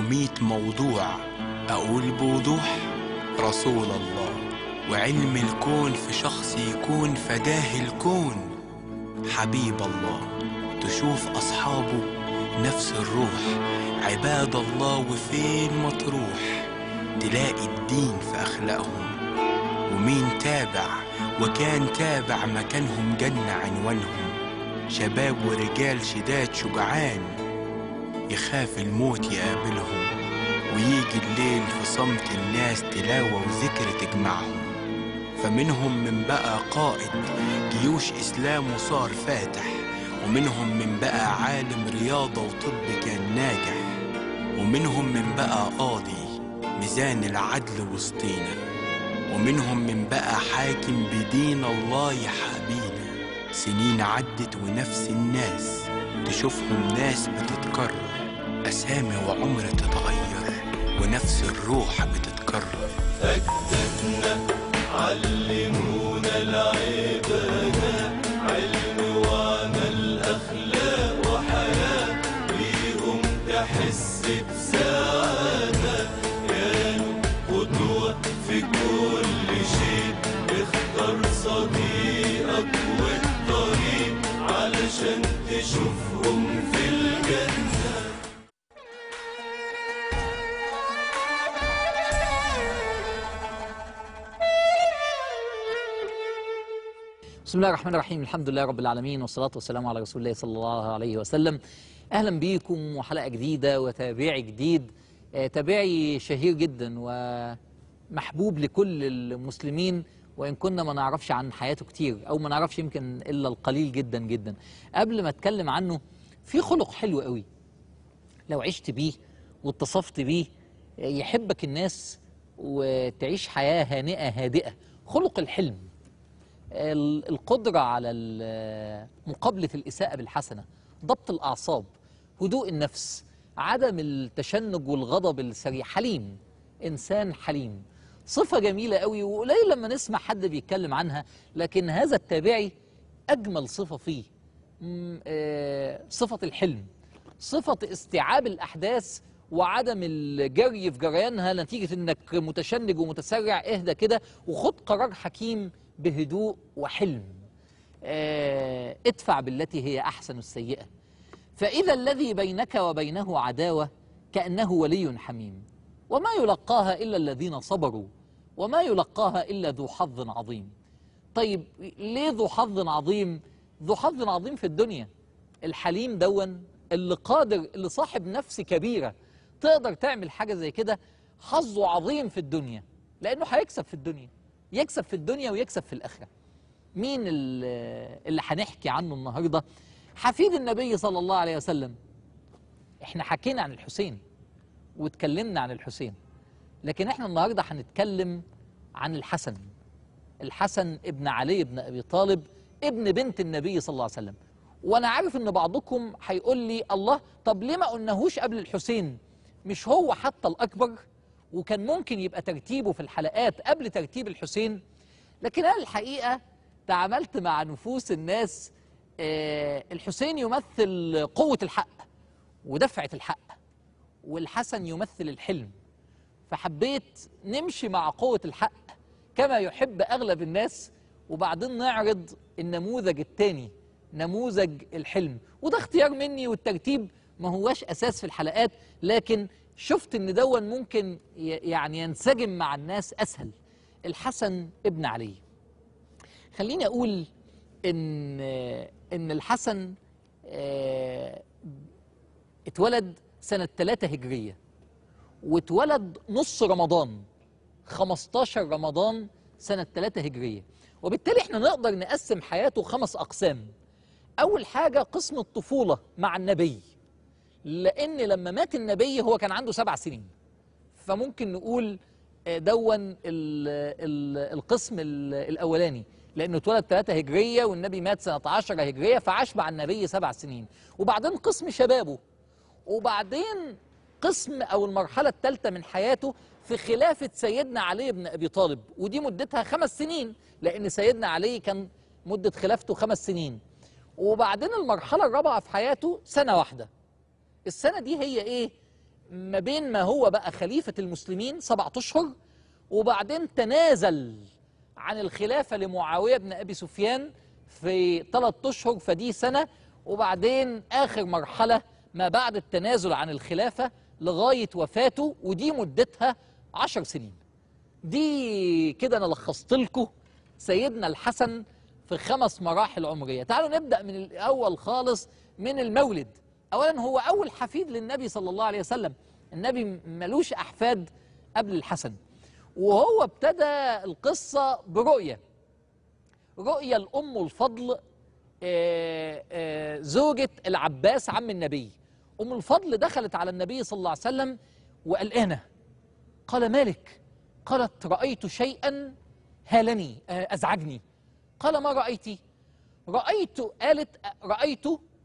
وميت موضوع أقول بوضوح رسول الله وعلم الكون في شخص يكون فداه الكون حبيب الله تشوف أصحابه نفس الروح عباد الله وفين ما تروح تلاقي الدين في أخلاقهم ومين تابع وكان تابع مكانهم جنة عنوانهم شباب ورجال شداد شجعان يخاف الموت يقابلهم ويجي الليل في صمت الناس تلاوة وذكر تجمعهم فمنهم من بقى قائد جيوش إسلام وصار فاتح ومنهم من بقى عالم رياضة وطب كان ناجح ومنهم من بقى قاضي ميزان العدل وسطينا ومنهم من بقى حاكم بدين الله يحابينا سنين عدت ونفس الناس تشوفهم ناس بتتكرر أسامي وعمر تتغير ونفس الروح بتتكرر أجدادنا علمونا العبادة علم وعمل أخلاق وحياة بيهم تحس بسعادة كانوا قدوة في كل شيء اختار صديقك والطريق علشان تشوفهم في الجنة بسم الله الرحمن الرحيم الحمد لله رب العالمين والصلاة والسلام على رسول الله صلى الله عليه وسلم أهلا بيكم وحلقة جديدة وتابعي جديد آه، تابعي شهير جدا ومحبوب لكل المسلمين وإن كنا ما نعرفش عن حياته كتير أو ما نعرفش يمكن إلا القليل جدا جدا قبل ما أتكلم عنه في خلق حلو قوي لو عشت بيه واتصفت بيه آه، يحبك الناس وتعيش حياة هانئة هادئة خلق الحلم ال- القدرة على ال- مقابلة الإساءة بالحسنة ضبط الأعصاب هدوء النفس عدم التشنج والغضب السريع حليم إنسان حليم صفة جميلة قوي وقليل لما نسمع حد بيتكلم عنها لكن هذا التابعي أجمل صفة فيه م- آه، صفة الحلم صفة استيعاب الأحداث وعدم الجري في جريانها نتيجة انك متشنج ومتسرع اهدى كده وخد قرار حكيم بهدوء وحلم آه، ادفع بالتي هي أحسن السيئة فإذا الذي بينك وبينه عداوة كأنه ولي حميم وما يلقاها إلا الذين صبروا وما يلقاها إلا ذو حظ عظيم طيب ليه ذو حظ عظيم ذو حظ عظيم في الدنيا الحليم دون اللي قادر اللي صاحب نفس كبيرة تقدر تعمل حاجة زي كده حظه عظيم في الدنيا لأنه هيكسب في الدنيا يكسب في الدنيا ويكسب في الآخرة مين ال- اللي هنحكي عنه النهاردة حفيد النبي صلى الله عليه وسلم احنا حكينا عن الحسين واتكلمنا عن الحسين لكن احنا النهاردة هنتكلم عن الحسن الحسن ابن علي بن أبي طالب ابن بنت النبي صلى الله عليه وسلم وانا عارف ان بعضكم هيقول لي الله طب ليه ما قلناهوش قبل الحسين مش هو حتى الاكبر وكان ممكن يبقى ترتيبه في الحلقات قبل ترتيب الحسين لكن انا الحقيقه تعاملت مع نفوس الناس آه، الحسين يمثل قوه الحق ودفعه الحق والحسن يمثل الحلم فحبيت نمشي مع قوة الحق كما يحب أغلب الناس وبعدين نعرض النموذج التاني نموذج الحلم وده اختيار مني والترتيب ما هواش أساس في الحلقات لكن شفت ان دون ممكن ي- يعني ينسجم مع الناس أسهل الحسن ابن علي خليني أقول إن إن الحسن آه، اتولد سنة 3 هجرية واتولد نص رمضان 15 رمضان سنة 3 هجرية وبالتالي احنا نقدر نقسم حياته خمس أقسام أول حاجة قسم الطفولة مع النبي لأن لما مات النبي هو كان عنده سبع سنين فممكن نقول آه، دون ال ال القسم ال- الأولاني لأنه اتولد 3 هجرية والنبي مات سنة 10 هجرية فعاش مع النبي سبع سنين وبعدين قسم شبابه وبعدين قسم او المرحله الثالثه من حياته في خلافه سيدنا علي بن ابي طالب ودي مدتها خمس سنين لان سيدنا علي كان مده خلافته خمس سنين وبعدين المرحله الرابعه في حياته سنه واحده السنه دي هي ايه ما بين ما هو بقى خليفة المسلمين سبعة أشهر وبعدين تنازل عن الخلافة لمعاوية بن أبي سفيان في ثلاثة أشهر فدي سنة وبعدين آخر مرحلة ما بعد التنازل عن الخلافة لغاية وفاته ودي مدتها عشر سنين دي كده أنا لخصت لكم سيدنا الحسن في خمس مراحل عمرية تعالوا نبدأ من الأول خالص من المولد أولا هو أول حفيد للنبي صلى الله عليه وسلم النبي ملوش أحفاد قبل الحسن وهو ابتدى القصة برؤية رؤية الأم الفضل آه، آه، زوجة العباس عم النبي أم الفضل دخلت على النبي صلى الله عليه وسلم وقلقانة قال مالك قالت رأيت شيئا هالني آه، أزعجني قال ما رأيت رأيت قالت رأيت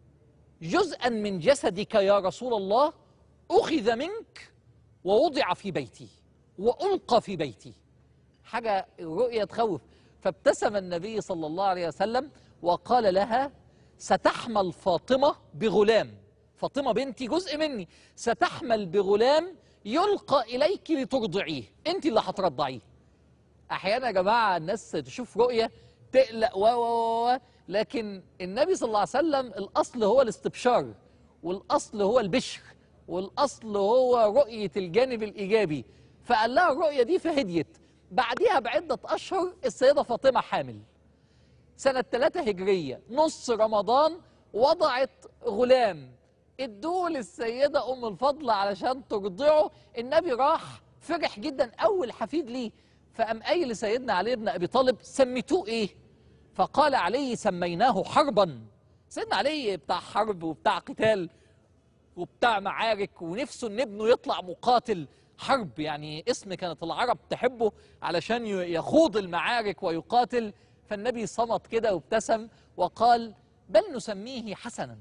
جزءا من جسدك يا رسول الله أخذ منك ووضع في بيتي وألقى في بيتي حاجة رؤية تخوف فابتسم النبي صلى الله عليه وسلم وقال لها ستحمل فاطمة بغلام فاطمة بنتي جزء مني ستحمل بغلام يلقى إليك لترضعيه أنت اللي هترضعيه احيانا يا جماعه الناس تشوف رؤيه تقلق و و و و لكن النبي صلى الله عليه وسلم الاصل هو الاستبشار والاصل هو البشر والاصل هو رؤيه الجانب الايجابي فقال لها الرؤيه دي فهديت بعديها بعده اشهر السيده فاطمه حامل سنة 3 هجرية نص رمضان وضعت غلام ادوه للسيدة أم الفضل علشان ترضعه النبي راح فرح جدا أول حفيد ليه فقام قايل لسيدنا علي بن أبي طالب سميتوه إيه فقال علي سميناه حربا سيدنا علي بتاع حرب وبتاع قتال وبتاع معارك ونفسه ان ابنه يطلع مقاتل حرب يعني اسم كانت العرب تحبه علشان ي- يخوض المعارك ويقاتل فالنبي صمت كده وابتسم وقال بل نسميه حسنا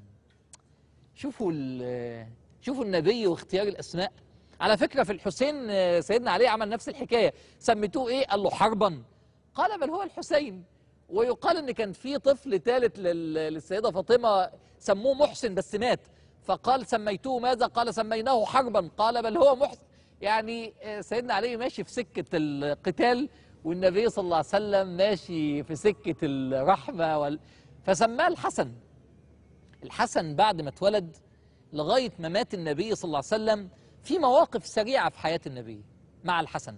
شوفوا ال- شوفوا النبي واختيار الاسماء على فكره في الحسين آه، سيدنا علي عمل نفس الحكايه سميتوه ايه قال له حربا قال بل هو الحسين ويقال ان كان في طفل ثالث لل- للسيده فاطمه سموه محسن بس مات فقال سميتوه ماذا قال سميناه حربا قال بل هو محسن يعني آه، سيدنا علي ماشي في سكه القتال والنبي صلى الله عليه وسلم ماشي في سكه الرحمه وال... فسماه الحسن الحسن بعد ما اتولد لغايه ما مات النبي صلى الله عليه وسلم في مواقف سريعه في حياه النبي مع الحسن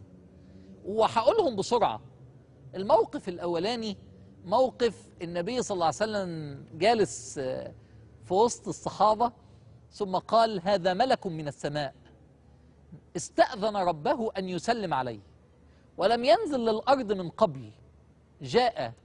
وهقولهم بسرعه الموقف الاولاني موقف النبي صلى الله عليه وسلم جالس آه، في وسط الصحابه ثم قال هذا ملك من السماء استاذن ربه ان يسلم عليه ولم ينزل للارض من قبل جاء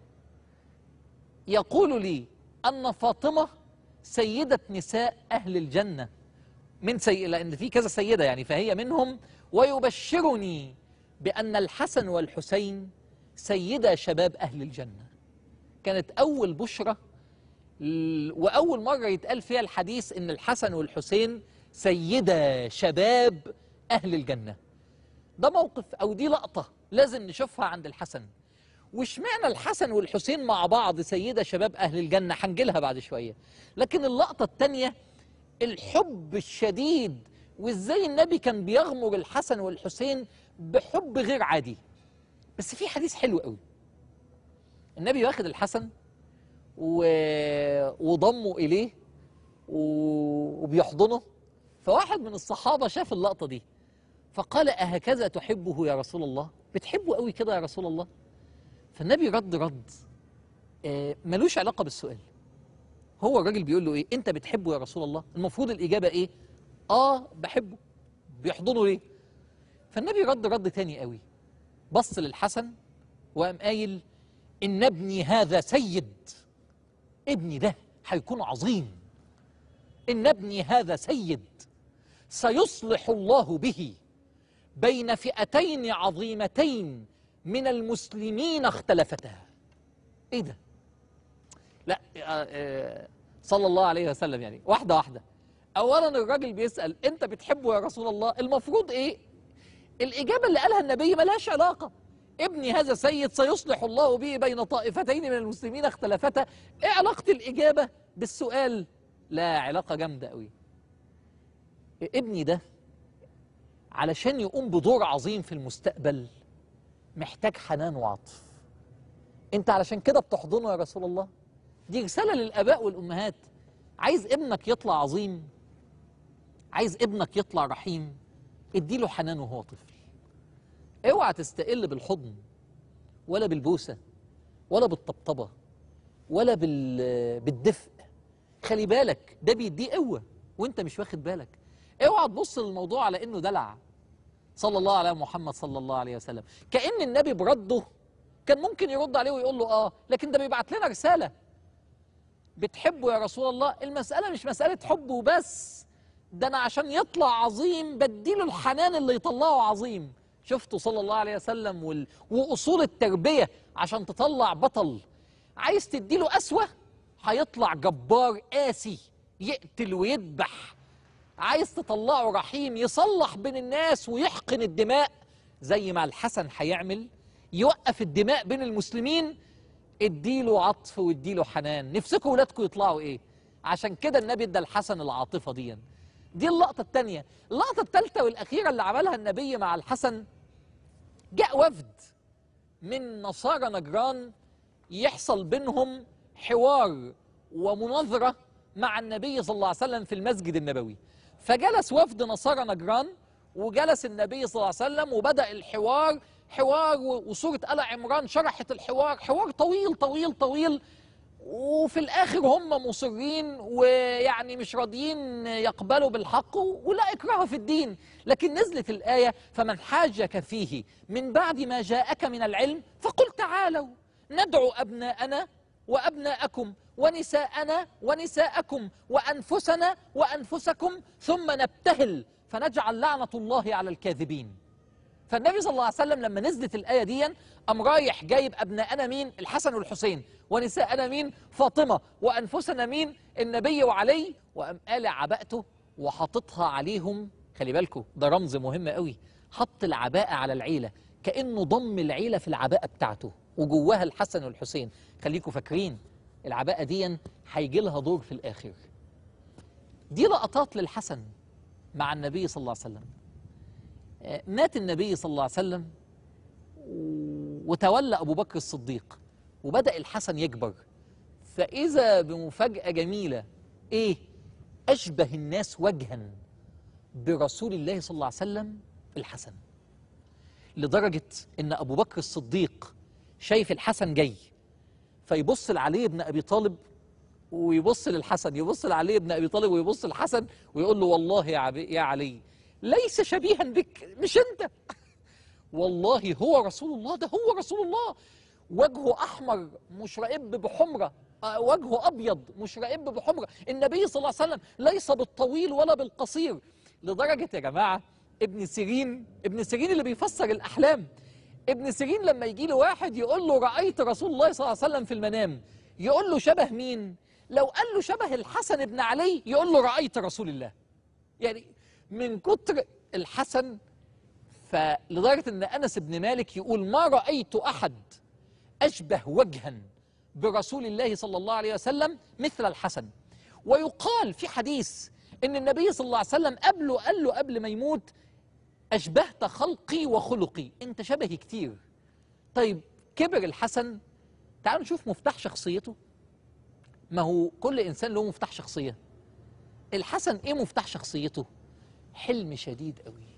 يقول لي ان فاطمه سيده نساء اهل الجنه من سي... لان في كذا سيده يعني فهي منهم ويبشرني بان الحسن والحسين سيدا شباب اهل الجنه كانت اول بشرى ل- واول مره يتقال فيها الحديث ان الحسن والحسين سيدا شباب اهل الجنه ده موقف او دي لقطه لازم نشوفها عند الحسن واشمعنى الحسن والحسين مع بعض سيدة شباب أهل الجنة هنجيلها بعد شوية لكن اللقطة التانية الحب الشديد وازاي النبي كان بيغمر الحسن والحسين بحب غير عادي بس في حديث حلو قوي النبي واخد الحسن و... وضمه إليه و... وبيحضنه فواحد من الصحابة شاف اللقطة دي فقال أهكذا تحبه يا رسول الله بتحبه قوي كده يا رسول الله فالنبي رد رد آه، ملوش علاقة بالسؤال هو الراجل بيقول له ايه انت بتحبه يا رسول الله المفروض الإجابة ايه اه بحبه بيحضنه ليه فالنبي رد رد تاني قوي بص للحسن وقام قايل ان ابني هذا سيد ابني ده هيكون عظيم ان ابني هذا سيد سيصلح الله به بين فئتين عظيمتين من المسلمين اختلفتا ايه ده لا آه، آه، صلى الله عليه وسلم يعني واحده واحده اولا الراجل بيسال انت بتحبه يا رسول الله المفروض ايه الاجابه اللي قالها النبي ملهاش علاقه ابني هذا سيد سيصلح الله به بين طائفتين من المسلمين اختلفتا ايه علاقه الاجابه بالسؤال لا علاقه جامده قوي ابني ده علشان يقوم بدور عظيم في المستقبل محتاج حنان وعطف انت علشان كده بتحضنه يا رسول الله دي رسالة للآباء والأمهات عايز ابنك يطلع عظيم عايز ابنك يطلع رحيم اديله حنان وهو طفل اوعى تستقل بالحضن ولا بالبوسة ولا بالطبطبة ولا بال... بالدفء خلي بالك ده بيديه قوة وانت مش واخد بالك اوعى تبص للموضوع على انه دلع صلى الله على محمد صلى الله عليه وسلم كأن النبي برده كان ممكن يرد عليه ويقول له اه لكن ده بيبعت لنا رسالة بتحبه يا رسول الله المسألة مش مسألة حب وبس ده أنا عشان يطلع عظيم بديله الحنان اللي يطلعه عظيم شفتوا صلى الله عليه وسلم وال... وأصول التربية عشان تطلع بطل عايز تديله أسوة هيطلع جبار قاسي يقتل ويذبح عايز تطلعه رحيم يصلح بين الناس ويحقن الدماء زي ما الحسن هيعمل يوقف الدماء بين المسلمين اديله عطف واديله حنان نفسكم ولادكم يطلعوا ايه عشان كده النبي ادى الحسن العاطفه دي دي اللقطه الثانيه اللقطه الثالثه والاخيره اللي عملها النبي مع الحسن جاء وفد من نصارى نجران يحصل بينهم حوار ومناظره مع النبي صلى الله عليه وسلم في المسجد النبوي فجلس وفد نصارى نجران وجلس النبي صلى الله عليه وسلم وبدأ الحوار حوار وسورة آل عمران شرحت الحوار حوار طويل طويل طويل وفي الآخر هم مصرين ويعني مش راضيين يقبلوا بالحق ولا إكراه في الدين لكن نزلت الآية فمن حاجك فيه من بعد ما جاءك من العلم فقل تعالوا ندعو أبناءنا وأبناءكم ونساءنا ونساءكم وأنفسنا وأنفسكم ثم نبتهل فنجعل لعنة الله على الكاذبين فالنبي صلى الله عليه وسلم لما نزلت الآية دي قام رايح جايب أبناءنا مين الحسن والحسين ونساءنا مين فاطمة وأنفسنا مين النبي وعلي وقام قالع عباءته وحاططها عليهم خلي بالكم ده رمز مهم قوي حط العباءة على العيلة كأنه ضم العيلة في العباءة بتاعته وجواها الحسن والحسين خليكم فاكرين العباءة دي هيجي لها دور في الآخر دي لقطات للحسن مع النبي صلى الله عليه وسلم آه، مات النبي صلى الله عليه وسلم وتولى أبو بكر الصديق وبدأ الحسن يكبر فإذا بمفاجأة جميلة إيه أشبه الناس وجها برسول الله صلى الله عليه وسلم الحسن لدرجة إن أبو بكر الصديق شايف الحسن جاي فيبص لعلي بن أبي طالب ويبص للحسن يبص لعلي بن أبي طالب ويبص للحسن ويقول له والله يا, عبي يا علي ليس شبيها بك مش أنت والله هو رسول الله ده هو رسول الله وجهه أحمر مشرئب بحمرة آه، وجهه أبيض مشرئب بحمرة النبي صلى الله عليه وسلم ليس بالطويل ولا بالقصير لدرجة يا جماعة ابن سيرين ابن سيرين اللي بيفسر الأحلام ابن سيرين لما يجي له واحد يقول له رأيت رسول الله صلى الله عليه وسلم في المنام يقول له شبه مين لو قال له شبه الحسن بن علي يقول له رأيت رسول الله يعني من كتر الحسن فلدرجة أن أنس بن مالك يقول ما رأيت أحد أشبه وجها برسول الله صلى الله عليه وسلم مثل الحسن ويقال في حديث أن النبي صلى الله عليه وسلم قبله قال له قبل ما يموت أشبهت خلقي وخلقي أنت شبهي كتير طيب كبر الحسن تعالوا نشوف مفتاح شخصيته ما هو كل إنسان له مفتاح شخصية الحسن إيه مفتاح شخصيته حلم شديد قوي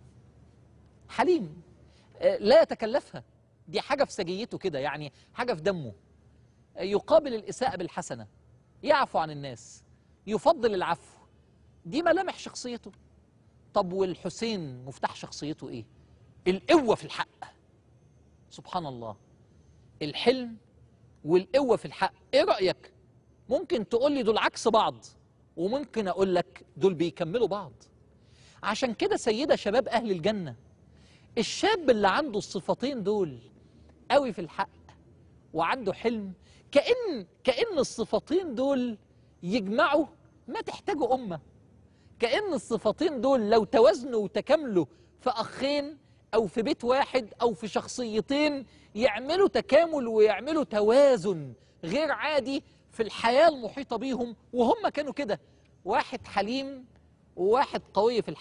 حليم آه، لا يتكلفها دي حاجة في سجيته كده يعني حاجة في دمه آه، يقابل الإساءة بالحسنة يعفو عن الناس يفضل العفو دي ملامح شخصيته طب والحسين مفتاح شخصيته ايه القوة في الحق سبحان الله الحلم والقوة في الحق ايه رأيك ممكن تقول لي دول عكس بعض وممكن اقول لك دول بيكملوا بعض عشان كده سيدة شباب اهل الجنة الشاب اللي عنده الصفتين دول قوي في الحق وعنده حلم كأن كأن الصفتين دول يجمعوا ما تحتاجوا أمة كأن الصفتين دول لو توازنوا وتكاملوا في أخين أو في بيت واحد أو في شخصيتين يعملوا تكامل ويعملوا توازن غير عادي في الحياة المحيطة بيهم وهم كانوا كده واحد حليم وواحد قوي في الحق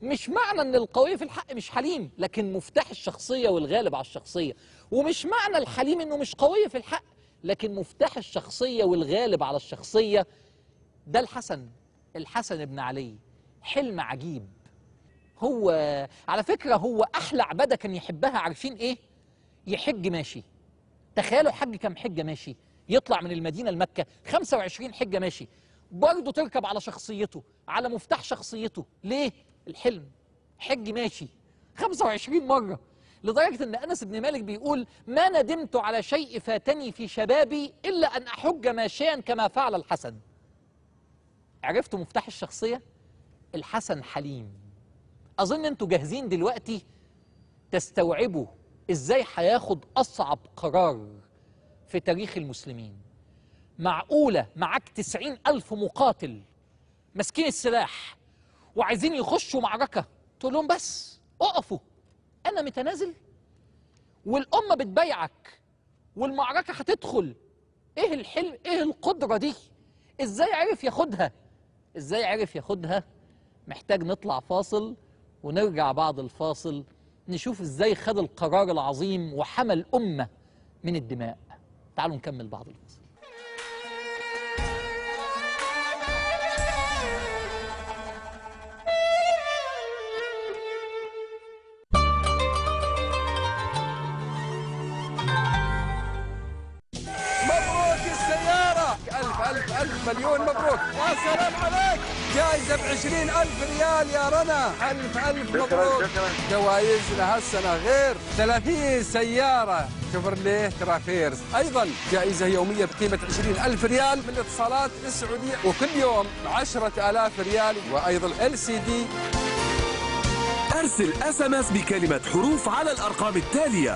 مش معنى ان القوي في الحق مش حليم لكن مفتاح الشخصيه والغالب على الشخصيه ومش معنى الحليم انه مش قوي في الحق لكن مفتاح الشخصيه والغالب على الشخصيه ده الحسن الحسن بن علي حلم عجيب هو على فكره هو احلى عباده كان يحبها عارفين ايه يحج ماشي تخيلوا حج كم حجه ماشي يطلع من المدينه لمكه 25 حجه ماشي برضه تركب على شخصيته على مفتاح شخصيته ليه الحلم حج ماشي 25 مره لدرجه ان انس بن مالك بيقول ما ندمت على شيء فاتني في شبابي الا ان احج ماشيا كما فعل الحسن عرفتوا مفتاح الشخصيه الحسن حليم اظن انتوا جاهزين دلوقتي تستوعبوا ازاي هياخد اصعب قرار في تاريخ المسلمين معقولة معاك تسعين ألف مقاتل ماسكين السلاح وعايزين يخشوا معركة تقول لهم بس اقفوا أنا متنازل والأمة بتبايعك والمعركة هتدخل إيه الحلم إيه القدرة دي إزاي عرف ياخدها إزاي عرف ياخدها محتاج نطلع فاصل ونرجع بعد الفاصل نشوف إزاي خد القرار العظيم وحمى الأمة من الدماء تعالوا نكمل بعد الفاصل مبروك السيارة ألف ألف ألف مليون مبروك يا سلام عليك جائزة بعشرين ألف ريال يا رنا ألف ألف مبروك جوائزنا هالسنة غير ثلاثين سيارة شيفرليه ترافيرز أيضا جائزة يومية بقيمة عشرين ألف ريال من الاتصالات السعودية وكل يوم عشرة آلاف ريال وأيضا ال سي دي أرسل اس ام اس بكلمة حروف على الأرقام التالية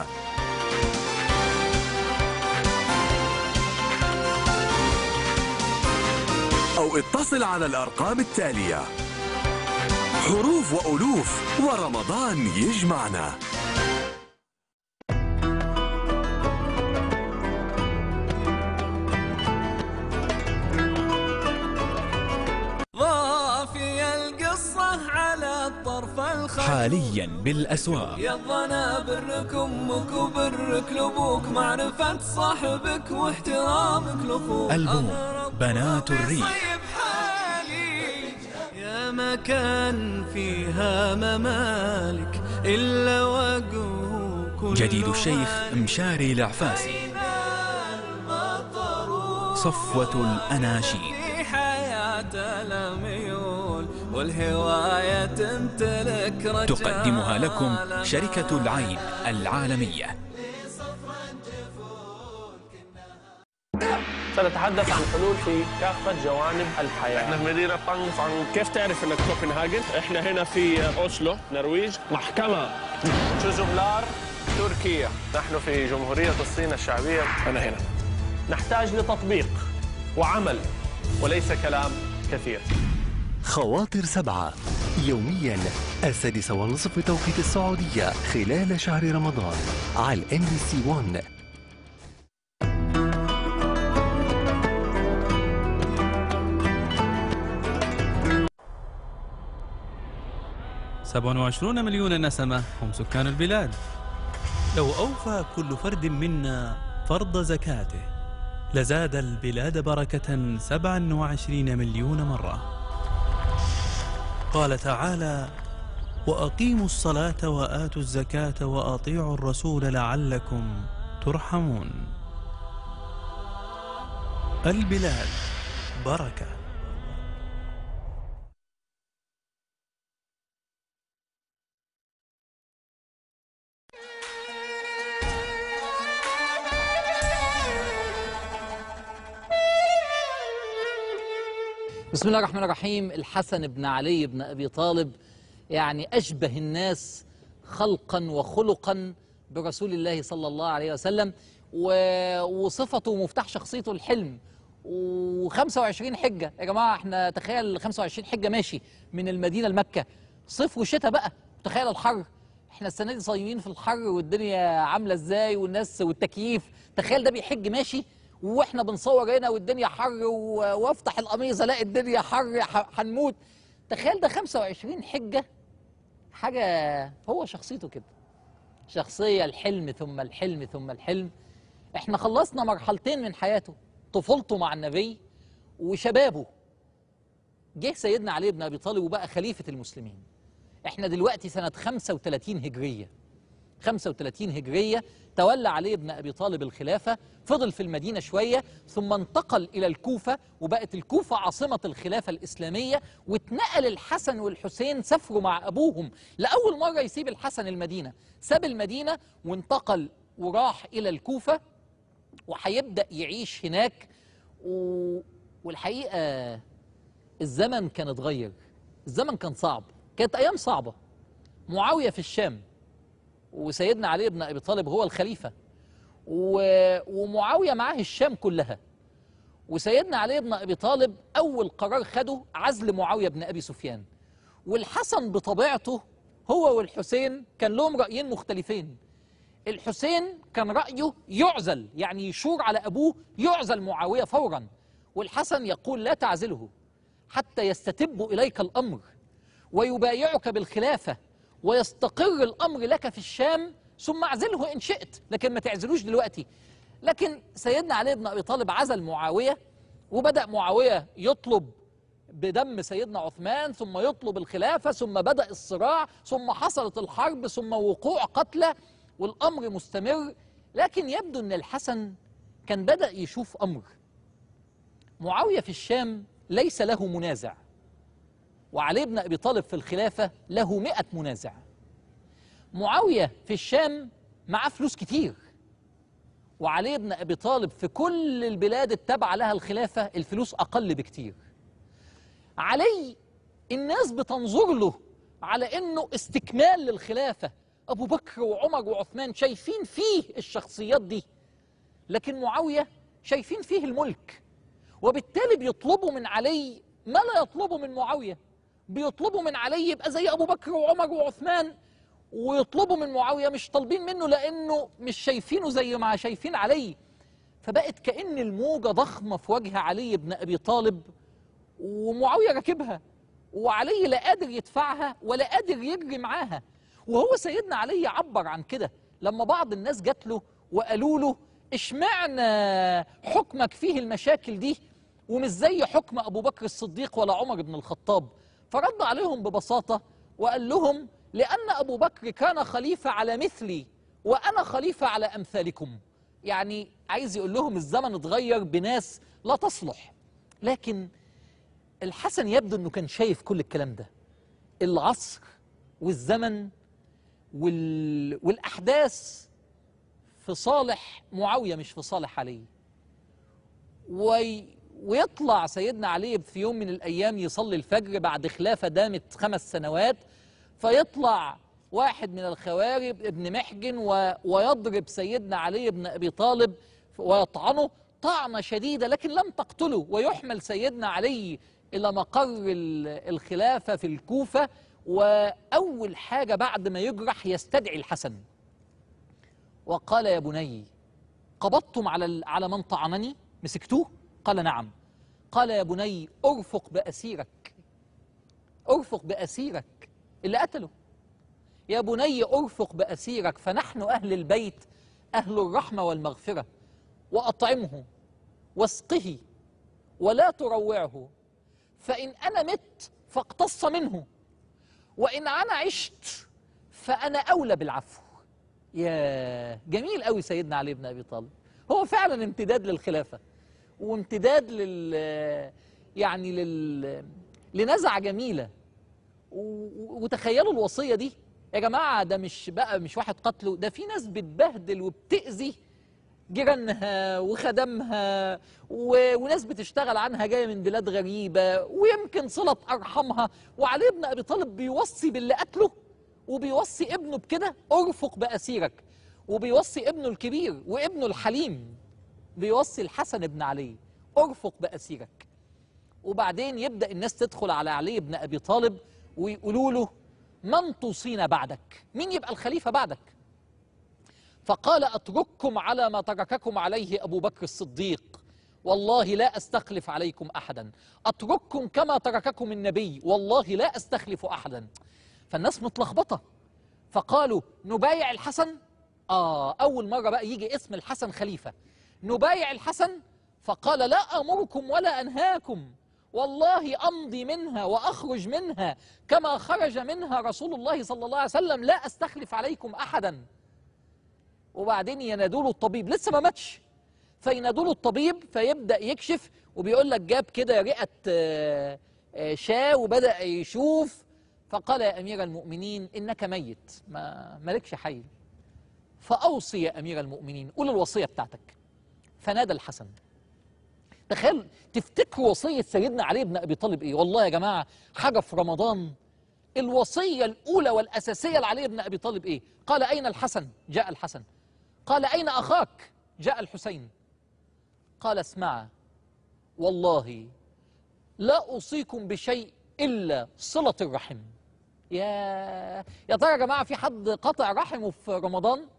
أو اتصل على الأرقام التالية حروف وألوف ورمضان يجمعنا ضافي القصة على الطرف الخلف حاليا بالأسواق يضنا برك امك وبرك لابوك معرفة صاحبك واحترامك لاخوك ألبوم أغرب بنات الريف. صيب حالي يا مكان فيها ممالك إلا وقوه كل جديد الشيخ مالك. مشاري العفاسي بين المطر صفوة الأناشيد في حياة الأميول والهواية تمتلك رجال تقدمها لكم شركة العين العالمية سنتحدث عن حلول في كافة جوانب الحياة احنا في مدينة طنطا كيف تعرف انك كوبنهاجن؟ احنا هنا في اوسلو نرويج محكمة شوزوبلار تركيا نحن في جمهورية الصين الشعبية أنا هنا نحتاج لتطبيق وعمل وليس كلام كثير خواطر سبعة يوميا السادسة والنصف بتوقيت السعودية خلال شهر رمضان على ام بي سي 1 27 مليون نسمة هم سكان البلاد لو أوفى كل فرد منا فرض زكاته لزاد البلاد بركة 27 مليون مرة قال تعالى وأقيموا الصلاة وآتوا الزكاة وأطيعوا الرسول لعلكم ترحمون البلاد بركه بسم الله الرحمن الرحيم الحسن بن علي بن أبي طالب يعني أشبه الناس خلقا وخلقا برسول الله صلى الله عليه وسلم و... وصفته ومفتاح شخصيته الحلم و25 حجة يا جماعة احنا تخيل 25 حجة ماشي من المدينة لمكة صيف وشتاء بقى تخيل الحر احنا السنة دي صايمين في الحر والدنيا عاملة ازاي والناس والتكييف تخيل ده بيحج ماشي واحنا بنصور هنا والدنيا حر و- وافتح القميص الاقي الدنيا حر ح- هنموت تخيل ده 25 حجة حاجة هو شخصيته كده شخصية الحلم ثم الحلم ثم الحلم احنا خلصنا مرحلتين من حياته طفولته مع النبي وشبابه جه سيدنا علي بن ابي طالب وبقى خليفة المسلمين احنا دلوقتي سنة 35 هجرية 35 هجرية تولى علي بن أبي طالب الخلافة فضل في المدينة شوية ثم انتقل إلى الكوفة وبقت الكوفة عاصمة الخلافة الإسلامية واتنقل الحسن والحسين سافروا مع أبوهم لأول مرة يسيب الحسن المدينة ساب المدينة وانتقل وراح إلى الكوفة وهيبدأ يعيش هناك و... والحقيقة الزمن كان اتغير الزمن كان صعب كانت أيام صعبة معاوية في الشام وسيدنا علي بن ابي طالب هو الخليفه و... ومعاويه معاه الشام كلها وسيدنا علي بن ابي طالب اول قرار خده عزل معاويه بن ابي سفيان والحسن بطبيعته هو والحسين كان لهم رايين مختلفين الحسين كان رايه يعزل يعني يشور على ابوه يعزل معاويه فورا والحسن يقول لا تعزله حتى يستتب اليك الامر ويبايعك بالخلافه ويستقر الامر لك في الشام ثم اعزله ان شئت لكن ما تعزلوش دلوقتي لكن سيدنا علي بن ابي طالب عزل معاويه وبدا معاويه يطلب بدم سيدنا عثمان ثم يطلب الخلافه ثم بدا الصراع ثم حصلت الحرب ثم وقوع قتلى والامر مستمر لكن يبدو ان الحسن كان بدا يشوف امر معاويه في الشام ليس له منازع وعلي بن أبي طالب في الخلافة له مئة منازع معاوية في الشام معاه فلوس كتير وعلي بن أبي طالب في كل البلاد التابعة لها الخلافة الفلوس أقل بكتير علي الناس بتنظر له على أنه استكمال للخلافة أبو بكر وعمر وعثمان شايفين فيه الشخصيات دي لكن معاوية شايفين فيه الملك وبالتالي بيطلبوا من علي ما لا يطلبه من معاوية بيطلبوا من علي يبقى زي أبو بكر وعمر وعثمان ويطلبوا من معاوية مش طالبين منه لأنه مش شايفينه زي ما شايفين علي فبقت كأن الموجة ضخمة في وجه علي بن أبي طالب ومعاوية راكبها وعلي لا قادر يدفعها ولا قادر يجري معاها وهو سيدنا علي عبر عن كده لما بعض الناس جات له وقالوا له اشمعنى حكمك فيه المشاكل دي ومش زي حكم أبو بكر الصديق ولا عمر بن الخطاب فرد عليهم ببساطة وقال لهم لأن أبو بكر كان خليفة على مثلي وأنا خليفة على أمثالكم يعني عايز يقول لهم الزمن اتغير بناس لا تصلح لكن الحسن يبدو أنه كان شايف كل الكلام ده العصر والزمن وال... والأحداث في صالح معاوية مش في صالح علي وي... ويطلع سيدنا علي في يوم من الأيام يصلي الفجر بعد خلافة دامت خمس سنوات فيطلع واحد من الخوارب ابن محجن و... ويضرب سيدنا علي بن أبي طالب ويطعنه طعنة شديدة لكن لم تقتله ويحمل سيدنا علي إلى مقر ال- الخلافة في الكوفة وأول حاجة بعد ما يجرح يستدعي الحسن وقال يا بني قبضتم على ال- على من طعنني مسكتوه قال نعم قال يا بني ارفق بأسيرك ارفق بأسيرك اللي قتله يا بني ارفق بأسيرك فنحن أهل البيت أهل الرحمة والمغفرة وأطعمه واسقه ولا تروعه فإن أنا مت فاقتص منه وإن أنا عشت فأنا أولى بالعفو يا جميل قوي سيدنا علي بن أبي طالب هو فعلا امتداد للخلافة وامتداد لل يعني لل لنزعة جميلة و- وتخيلوا الوصية دي يا جماعة ده مش بقى مش واحد قتله ده في ناس بتبهدل وبتأذي جيرانها وخدمها و... وناس بتشتغل عنها جايه من بلاد غريبه ويمكن صله ارحامها وعلي بن ابي طالب بيوصي باللي قتله وبيوصي ابنه بكده ارفق باسيرك وبيوصي ابنه الكبير وابنه الحليم بيوصي الحسن بن علي ارفق باسيرك وبعدين يبدا الناس تدخل على علي بن ابي طالب ويقولوا له من توصينا بعدك مين يبقى الخليفه بعدك فقال اترككم على ما ترككم عليه ابو بكر الصديق والله لا استخلف عليكم احدا اترككم كما ترككم النبي والله لا استخلف احدا فالناس متلخبطه فقالوا نبايع الحسن اه اول مره بقى يجي اسم الحسن خليفه نبايع الحسن فقال لا امركم ولا انهاكم والله امضي منها واخرج منها كما خرج منها رسول الله صلى الله عليه وسلم لا استخلف عليكم احدا وبعدين ينادوا له الطبيب لسه ما ماتش فينادوا له الطبيب فيبدا يكشف وبيقول لك جاب كده رئه آه، آه، شاة وبدا يشوف فقال يا امير المؤمنين انك ميت ما مالكش حي فاوصي يا امير المؤمنين قول الوصيه بتاعتك فنادى الحسن تخيل تفتكروا وصيه سيدنا علي بن ابي طالب ايه والله يا جماعه حاجه في رمضان الوصيه الاولى والاساسيه لعلي بن ابي طالب ايه قال اين الحسن جاء الحسن قال اين اخاك جاء الحسين قال اسمع والله لا اوصيكم بشيء الا صله الرحم يا يا ترى يا جماعه في حد قطع رحمه في رمضان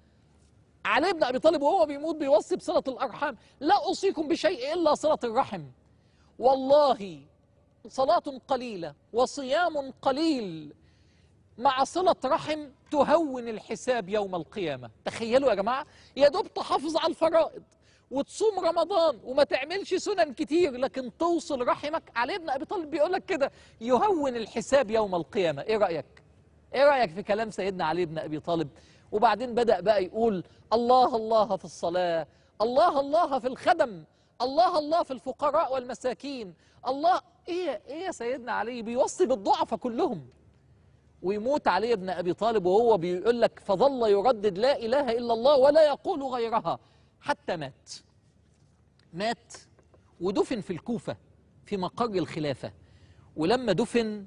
علي بن ابي طالب وهو بيموت بيوصي بصله الارحام لا اوصيكم بشيء الا صله الرحم والله صلاه قليله وصيام قليل مع صله رحم تهون الحساب يوم القيامه تخيلوا يا جماعه يا دوب تحافظ على الفرائض وتصوم رمضان وما تعملش سنن كتير لكن توصل رحمك علي بن ابي طالب بيقول لك كده يهون الحساب يوم القيامه ايه رايك ايه رايك في كلام سيدنا علي بن ابي طالب وبعدين بدا بقى يقول الله الله في الصلاه الله الله في الخدم الله الله في الفقراء والمساكين الله ايه ايه يا سيدنا علي بيوصي بالضعفاء كلهم ويموت علي بن ابي طالب وهو بيقول لك فظل يردد لا اله الا الله ولا يقول غيرها حتى مات مات ودفن في الكوفه في مقر الخلافه ولما دفن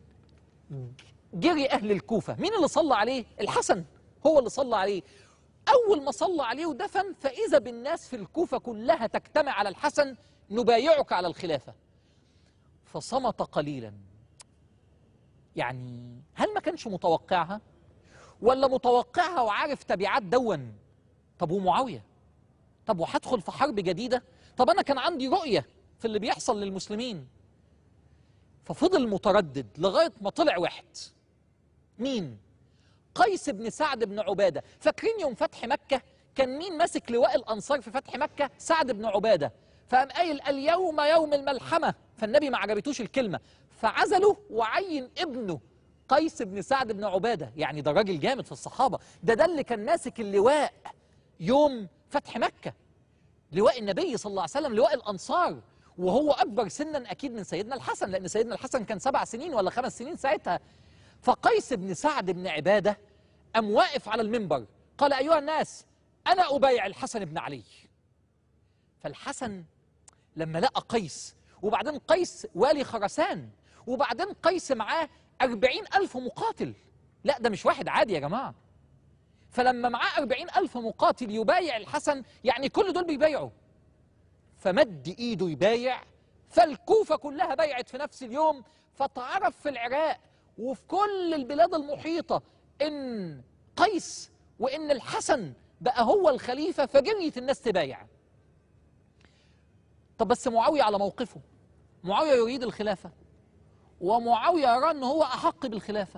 جري اهل الكوفه مين اللي صلى عليه الحسن هو اللي صلى عليه اول ما صلى عليه ودفن فاذا بالناس في الكوفه كلها تجتمع على الحسن نبايعك على الخلافه فصمت قليلا يعني هل ما كانش متوقعها ولا متوقعها وعارف تبعات دون طب ومعاويه طب وهدخل في حرب جديده طب انا كان عندي رؤيه في اللي بيحصل للمسلمين ففضل متردد لغايه ما طلع واحد مين قيس بن سعد بن عباده فاكرين يوم فتح مكه كان مين ماسك لواء الانصار في فتح مكه سعد بن عباده فقام قايل اليوم يوم الملحمه فالنبي ما عجبتوش الكلمه فعزله وعين ابنه قيس بن سعد بن عباده يعني ده راجل جامد في الصحابه ده ده اللي كان ماسك اللواء يوم فتح مكه لواء النبي صلى الله عليه وسلم لواء الانصار وهو اكبر سنا اكيد من سيدنا الحسن لان سيدنا الحسن كان سبع سنين ولا خمس سنين ساعتها فقيس بن سعد بن عباده قام واقف على المنبر قال ايها الناس انا ابايع الحسن بن علي فالحسن لما لقى قيس وبعدين قيس والي خرسان وبعدين قيس معاه أربعين ألف مقاتل لا ده مش واحد عادي يا جماعة فلما معاه أربعين ألف مقاتل يبايع الحسن يعني كل دول بيبايعوا فمد إيده يبايع فالكوفة كلها بايعت في نفس اليوم فتعرف في العراق وفي كل البلاد المحيطة إن قيس وإن الحسن بقى هو الخليفة فجريت الناس تبايع طب بس معاوية على موقفه معاوية يريد الخلافة ومعاوية يرى أنه هو أحق بالخلافة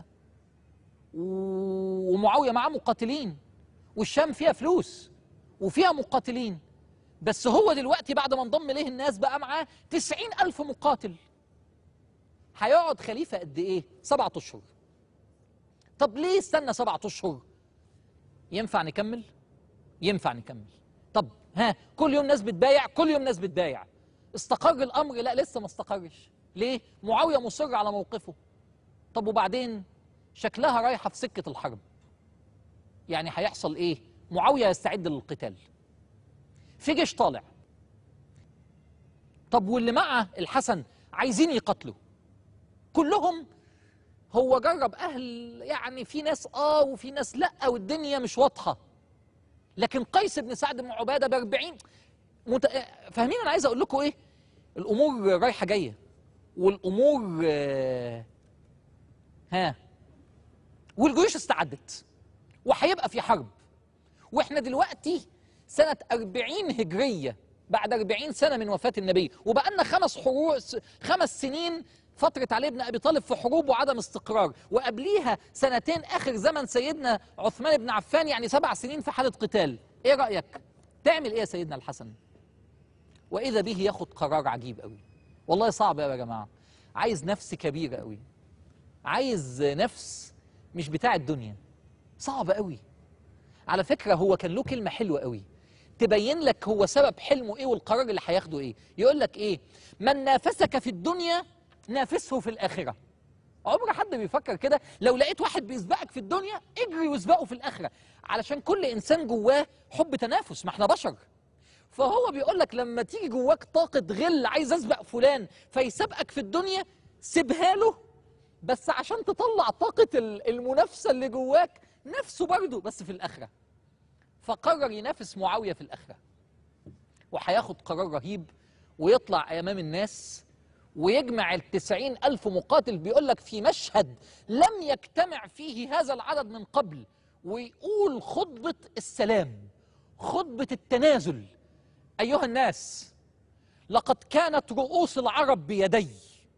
و- ومعاوية معاه مقاتلين والشام فيها فلوس وفيها مقاتلين بس هو دلوقتي بعد ما انضم ليه الناس بقى معاه تسعين ألف مقاتل هيقعد خليفة قد إيه؟ سبعة أشهر طب ليه استنى سبعة أشهر؟ ينفع نكمل؟ ينفع نكمل طب ها كل يوم ناس بتبايع كل يوم ناس بتبايع استقر الامر لا لسه ما استقرش ليه معاويه مصر على موقفه طب وبعدين شكلها رايحه في سكه الحرب يعني هيحصل ايه معاويه يستعد للقتال في جيش طالع طب واللي مع الحسن عايزين يقتلوا كلهم هو جرب اهل يعني في ناس اه وفي ناس لا والدنيا مش واضحه لكن قيس بن سعد بن عباده ب 40 مت... فاهمين انا عايز اقول لكم ايه؟ الامور رايحه جايه والامور آه، ها والجيوش استعدت وهيبقى في حرب واحنا دلوقتي سنه 40 هجريه بعد 40 سنه من وفاه النبي وبقى لنا خمس حروب خمس سنين فترة علي بن أبي طالب في حروب وعدم استقرار وقبليها سنتين آخر زمن سيدنا عثمان بن عفان يعني سبع سنين في حالة قتال إيه رأيك؟ تعمل إيه يا سيدنا الحسن؟ وإذا به ياخد قرار عجيب قوي والله صعب قوي يا جماعة عايز نفس كبيرة قوي عايز نفس مش بتاع الدنيا صعب قوي على فكرة هو كان له كلمة حلوة قوي تبين لك هو سبب حلمه ايه والقرار اللي هياخده ايه يقول لك ايه من نافسك في الدنيا نافسه في الآخرة عمر حد بيفكر كده لو لقيت واحد بيسبقك في الدنيا اجري واسبقه في الآخرة علشان كل إنسان جواه حب تنافس ما احنا بشر فهو بيقول لك لما تيجي جواك طاقة غل عايز أسبق فلان فيسبقك في الدنيا سيبها له بس عشان تطلع طاقة ال- المنافسة اللي جواك نفسه برضه بس في الآخرة فقرر ينافس معاوية في الآخرة وهياخد قرار رهيب ويطلع أمام الناس ويجمع التسعين ألف مقاتل بيقول لك في مشهد لم يجتمع فيه هذا العدد من قبل ويقول خطبة السلام خطبة التنازل أيها الناس لقد كانت رؤوس العرب بيدي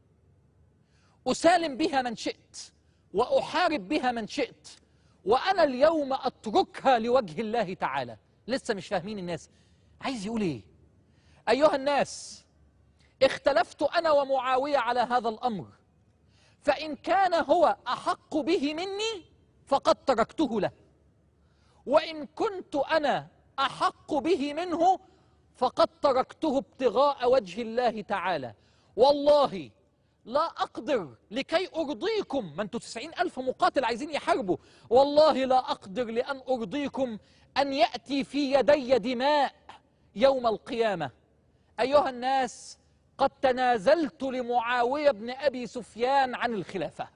أسالم بها من شئت وأحارب بها من شئت وأنا اليوم أتركها لوجه الله تعالى لسه مش فاهمين الناس عايز يقول إيه أيها الناس اختلفت أنا ومعاوية على هذا الأمر فإن كان هو أحق به مني فقد تركته له وإن كنت أنا أحق به منه فقد تركته ابتغاء وجه الله تعالى والله لا أقدر لكي أرضيكم ما أنتوا تسعين ألف مقاتل عايزين يحاربوا والله لا أقدر لأن أرضيكم أن يأتي في يدي دماء يوم القيامة أيها الناس قد تنازلت لمعاوية بن أبي سفيان عن الخلافة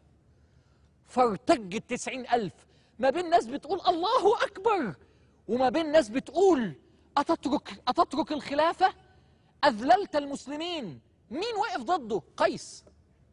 فارتج التسعين ألف ما بين ناس بتقول الله أكبر وما بين ناس بتقول أتترك, أتترك الخلافة أذللت المسلمين مين وقف ضده قيس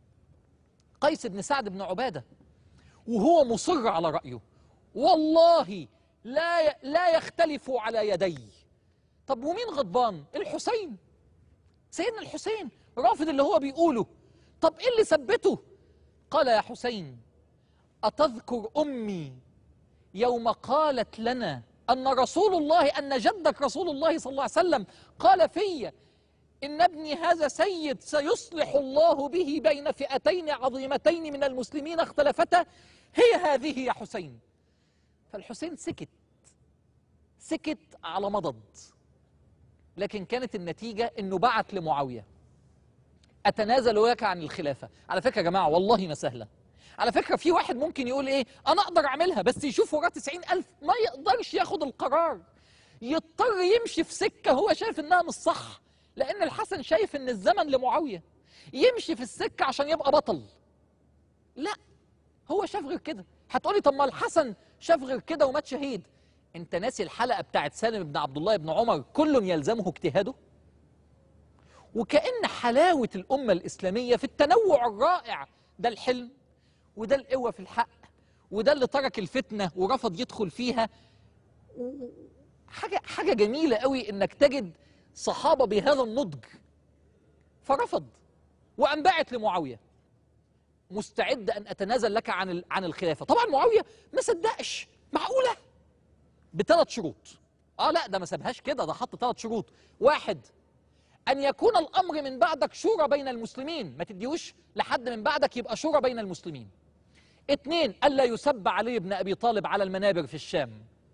قيس بن سعد بن عبادة وهو مصر على رأيه والله لا لا يختلف على يدي طب ومين غضبان الحسين سيدنا الحسين رافض اللي هو بيقوله طب ايه اللي ثبته قال يا حسين أتذكر أمي يوم قالت لنا أن رسول الله أن جدك رسول الله صلى الله عليه وسلم قال في إن ابني هذا سيد سيصلح الله به بين فئتين عظيمتين من المسلمين اختلفتا هي هذه يا حسين فالحسين سكت سكت على مضض لكن كانت النتيجة أنه بعت لمعاوية أتنازل لك عن الخلافة على فكرة يا جماعة والله ما سهلة على فكرة في واحد ممكن يقول إيه أنا أقدر أعملها بس يشوف وراه 90 ألف ما يقدرش ياخد القرار يضطر يمشي في سكة هو شايف إنها مش صح لأن الحسن شايف إن الزمن لمعاوية يمشي في السكة عشان يبقى بطل لا هو شاف غير كده هتقولي طب ما الحسن شاف غير كده ومات شهيد انت ناسي الحلقة بتاعت سالم بن عبد الله بن عمر كل يلزمه اجتهاده وكأن حلاوة الأمة الإسلامية في التنوع الرائع ده الحلم وده القوة في الحق وده اللي ترك الفتنة ورفض يدخل فيها و- حاجة حاجة جميلة قوي إنك تجد صحابة بهذا النضج فرفض وقام باعت لمعاوية مستعد أن أتنازل لك عن ال- عن الخلافة طبعا معاوية ما صدقش معقولة بثلاث شروط اه لا ده ما سابهاش كده ده حط ثلاث شروط واحد ان يكون الامر من بعدك شورى بين المسلمين ما تديهوش لحد من بعدك يبقى شورى بين المسلمين اثنين الا يسب علي بن ابي طالب على المنابر في الشام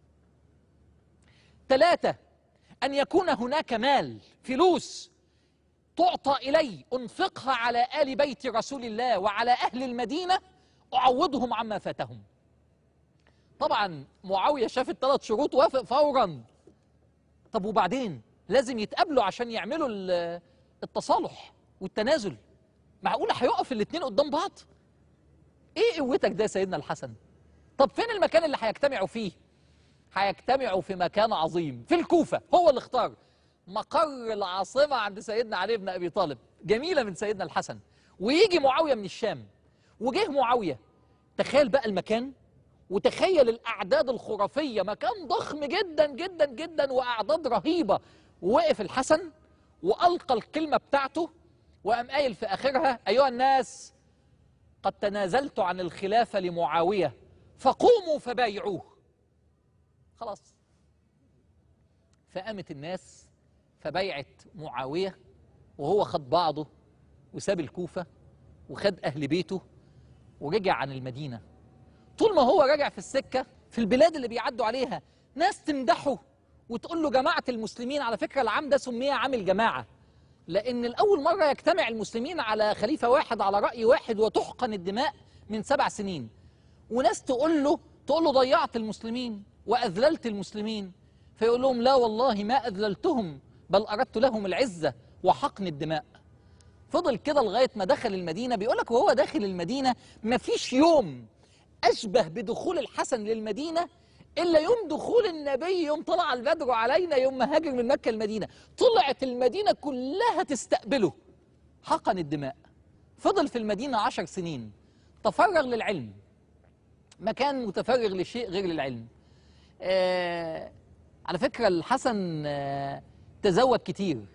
ثلاثة أن يكون هناك مال فلوس تعطى إلي أنفقها على آل بيت رسول الله وعلى أهل المدينة أعوضهم عما فاتهم طبعا معاوية شاف الثلاث شروط وافق فورا طب وبعدين لازم يتقابلوا عشان يعملوا ال- التصالح والتنازل معقولة هيقف الاتنين قدام بعض ايه قوتك ده يا سيدنا الحسن طب فين المكان اللي هيجتمعوا فيه هيجتمعوا في مكان عظيم في الكوفة هو اللي اختار مقر العاصمة عند سيدنا علي بن أبي طالب جميلة من سيدنا الحسن ويجي معاوية من الشام وجه معاوية تخيل بقى المكان وتخيل الأعداد الخرافية مكان ضخم جدا جدا جدا وأعداد رهيبة وقف الحسن وألقى الكلمة بتاعته وقام قايل في آخرها أيها الناس قد تنازلت عن الخلافة لمعاوية فقوموا فبايعوه خلاص فقامت الناس فبايعت معاوية وهو خد بعضه وساب الكوفة وخد أهل بيته ورجع عن المدينة طول ما هو راجع في السكة في البلاد اللي بيعدوا عليها ناس تمدحه وتقول له جماعة المسلمين على فكرة العام ده سمي عام الجماعة لأن الأول مرة يجتمع المسلمين على خليفة واحد على رأي واحد وتحقن الدماء من سبع سنين وناس تقول له تقول له ضيعت المسلمين وأذللت المسلمين فيقول لهم لا والله ما أذللتهم بل أردت لهم العزة وحقن الدماء فضل كده لغاية ما دخل المدينة بيقول لك وهو داخل المدينة مفيش يوم أشبه بدخول الحسن للمدينة إلا يوم دخول النبي يوم طلع البدر علينا يوم ما هاجر من مكة المدينة طلعت المدينة كلها تستقبله حقن الدماء فضل في المدينة عشر سنين تفرغ للعلم ما كان متفرغ لشيء غير للعلم آه على فكرة الحسن آه تزوج كتير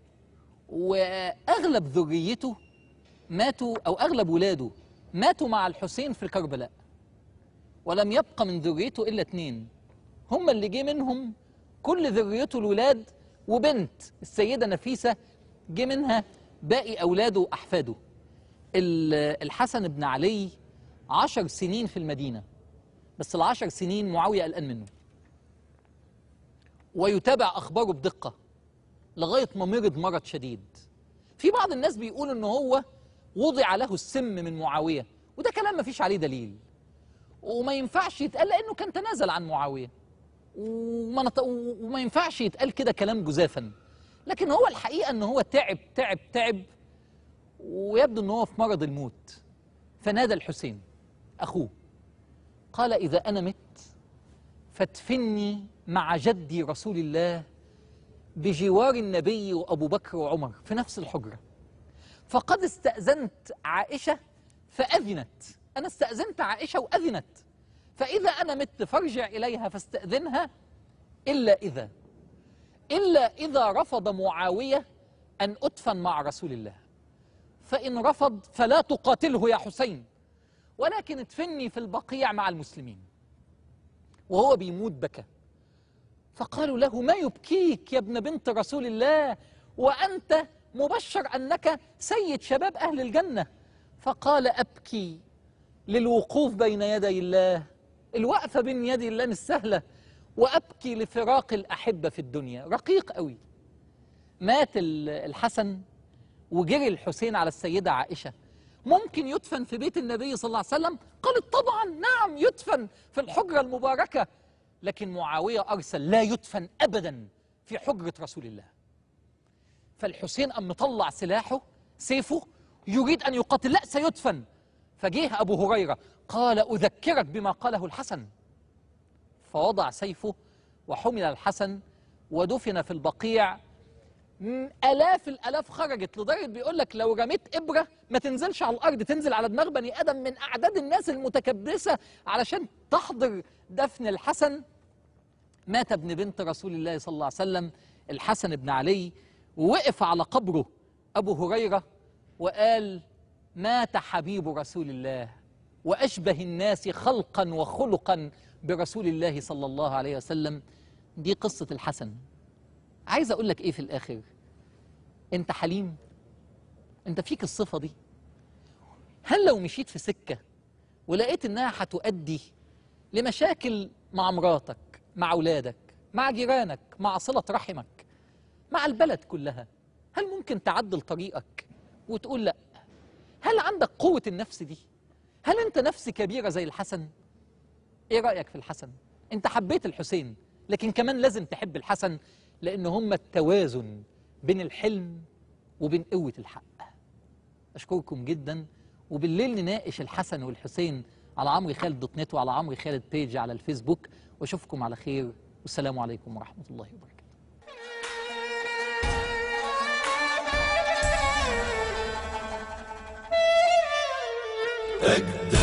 وأغلب ذريته ماتوا أو أغلب ولاده ماتوا مع الحسين في كربلاء ولم يبقى من ذريته إلا اتنين هم اللي جه منهم كل ذريته الولاد وبنت السيدة نفيسة جه منها باقي أولاده وأحفاده ال- الحسن بن علي عشر سنين في المدينة بس العشر سنين معاوية قلقان منه ويتابع أخباره بدقة لغاية ما مرض مرض شديد في بعض الناس بيقول إن هو وضع له السم من معاوية وده كلام ما فيش عليه دليل وما ينفعش يتقال لأنه كان تنازل عن معاوية وما, نط... وما ينفعش يتقال كده كلام جزافا لكن هو الحقيقة إن هو تعب تعب تعب ويبدو إن هو في مرض الموت فنادى الحسين أخوه قال إذا أنا مت فادفني مع جدي رسول الله بجوار النبي وأبو بكر وعمر في نفس الحجرة فقد استأذنت عائشة فأذنت أنا استأذنت عائشة وأذنت فإذا أنا مت فارجع إليها فاستأذنها إلا إذا إلا إذا رفض معاوية أن أدفن مع رسول الله فإن رفض فلا تقاتله يا حسين ولكن ادفني في البقيع مع المسلمين وهو بيموت بكى فقالوا له ما يبكيك يا ابن بنت رسول الله وأنت مبشر أنك سيد شباب أهل الجنة فقال أبكي للوقوف بين يدي الله الوقفة بين يدي الله مش سهلة وأبكي لفراق الأحبة في الدنيا رقيق قوي مات ال- الحسن وجري الحسين على السيدة عائشة ممكن يدفن في بيت النبي صلى الله عليه وسلم قالت طبعا نعم يدفن في الحجرة المباركة لكن معاوية أرسل لا يدفن أبدا في حجرة رسول الله فالحسين أم مطلع سلاحه سيفه يريد أن يقاتل لا سيدفن فجيه أبو هريرة قال أذكرك بما قاله الحسن فوضع سيفه وحمل الحسن ودفن في البقيع م- آلاف الآلاف خرجت لدرجة بيقول لك لو رميت إبرة ما تنزلش على الأرض تنزل على دماغ بني آدم من أعداد الناس المتكبسة علشان تحضر دفن الحسن مات ابن بنت رسول الله صلى الله عليه وسلم الحسن بن علي ووقف على قبره أبو هريرة وقال مات حبيب رسول الله وأشبه الناس خلقا وخلقا برسول الله صلى الله عليه وسلم دي قصة الحسن عايز أقول لك إيه في الآخر أنت حليم أنت فيك الصفة دي هل لو مشيت في سكة ولقيت إنها هتؤدي لمشاكل مع مراتك مع أولادك مع جيرانك مع صلة رحمك مع البلد كلها هل ممكن تعدل طريقك وتقول لا هل عندك قوة النفس دي هل أنت نفس كبيرة زي الحسن إيه رأيك في الحسن أنت حبيت الحسين لكن كمان لازم تحب الحسن لأن هم التوازن بين الحلم وبين قوة الحق أشكركم جدا وبالليل نناقش الحسن والحسين على عمرو خالد دوت نت وعلى عمرو خالد بيج على الفيسبوك واشوفكم على خير والسلام عليكم ورحمة الله وبركاته أجدى